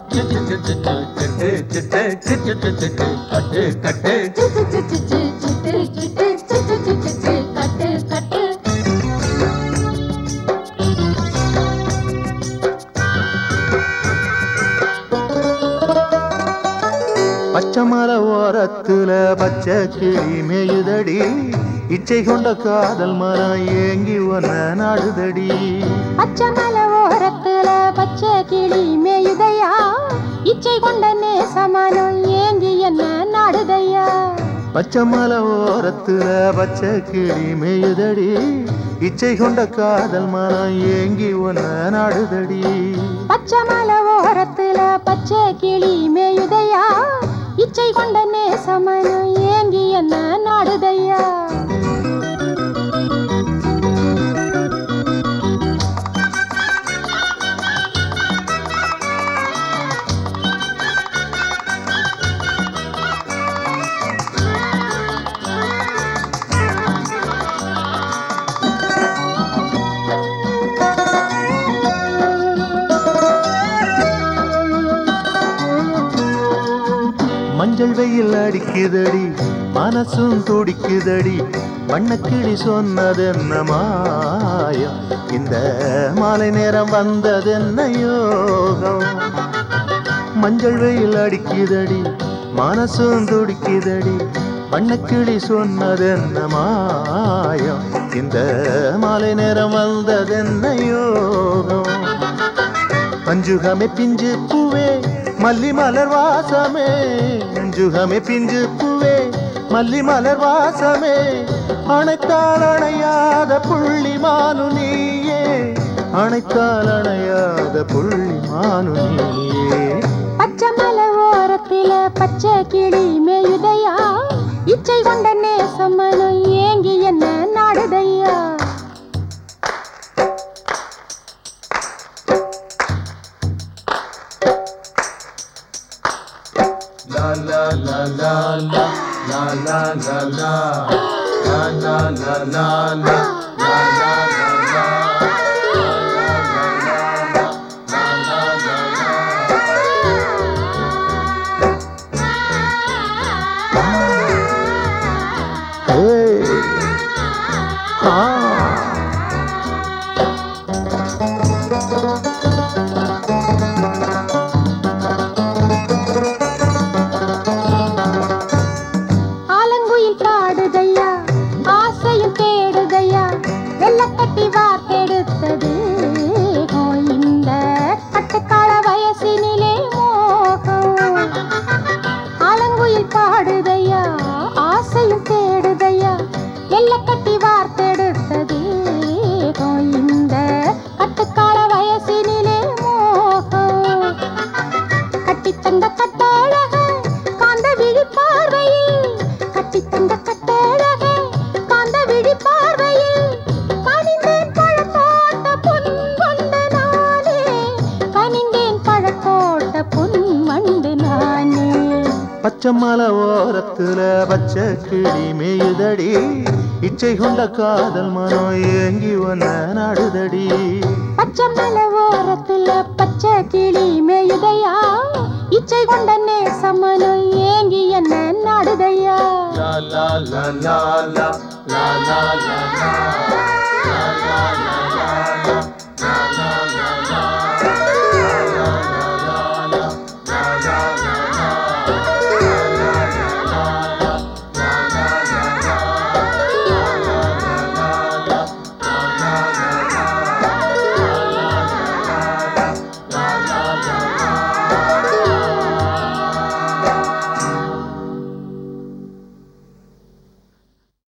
சிட்டு சிட்டு சிட்டு சிட்டு சிட்டு சிட்டு சிட்டு கட்டு கட்டு சிட்டு சிட்டு சிட்டு சிட்டு சிட்டு சிட்டு சிட்டு கட்டு கட்டு பச்சை மலை ஓரத்துல பச்சை கிளி மேயுதடி இச்சை கொண்ட காதல் மரம் ஏங்கி ஒன்ன நாடுதடி பச்சை மலை ஓரத்துல பச்சை கிளி மேயுதையா இச்சை கொண்ட நேசமனம் ஏங்கி என்ன நாடுதையா பச்சை மலை ஓரத்துல பச்சை கிளி மேயுதடி இச்சை கொண்ட காதல் மரம் ஏங்கி ஒன்ன நாடுதடி பச்சை மலை ஓரத்துல பச்சை கிளி மேயுதையா இச்சை கொண்ட நேசமனம் ஏங்கி என்ன நாடுதையா மஞ்சள் வெயில் அடிக்குதடி மனசும் துடிக்குதடி வண்ணக்கிளி சொன்னதென்ன மாயம் இந்த மாலை நேரம் வந்ததென்ன யோகம் மஞ்சள் வெயில் அடிக்குதடி மனசும் துடிக்குதடி வண்ணக்கிளி சொன்னதென்ன மாயம் இந்த மாலை நேரம் வந்ததென்ன யோகம் அஞ்சுகமே பிஞ்சு பூவே மல்லி மலர் வாசமே அஞ்சுகமே பிஞ்சு பூவே மல்லி மலர் வாசமே அணைத்தால் அணையாத புள்ளி மானு நீயே அணைத்தால் அணையாத புள்ளி மானு நீயே பச்சை மலை ஓரத்தில பச்சை கிளி மேயுதையா இச்சை கொண்ட நேசமனம் ஏங்கி என்ன நாடுதையா லா லா லா லா லா லா லா லா லா லா லா லா லா லா லா லா லா ஏய். ஆ. ஆலங்குயில் பாடுதையா ஆசையும் தேடுதையா வெள்ளக்கட்டி வார்த்தெடுத்தது ஓ, இந்த கட்டுக்கால வயசினிலே மோகம் ஆலங்குயில் பாடுதையா ஆசையும் தேடுதையா வெள்ளக்கட்டி வார்த்தெடுத்தது ஓ, இந்த கட்டுக்கால வயசினிலே மோகம் கட்டி தந்த கட்டழக காந்த விழி பார்வையில் கட்டி தந்த கட்டழக காந்த விழி பார்வையில் கனிந்தேன் பழத்தோட்ட பொன் வண்டு நானே கனிந்தேன் பழத்தோட்ட பொன் வண்டு நானே பச்சை மலை ஓரத்துல பச்சை கிளி மேயுதடி இச்சை கொண்ட காதல் மனம் ஏங்கி ஒன்ன நாடுதடி பச்சை மலை ஓரத்துல பச்சை கிளி மேயுதையா இச்சை கொண்ட நேசமனம் ஏங்கி என்ன நாடுதையா லா லா லா லா லா லா லா லா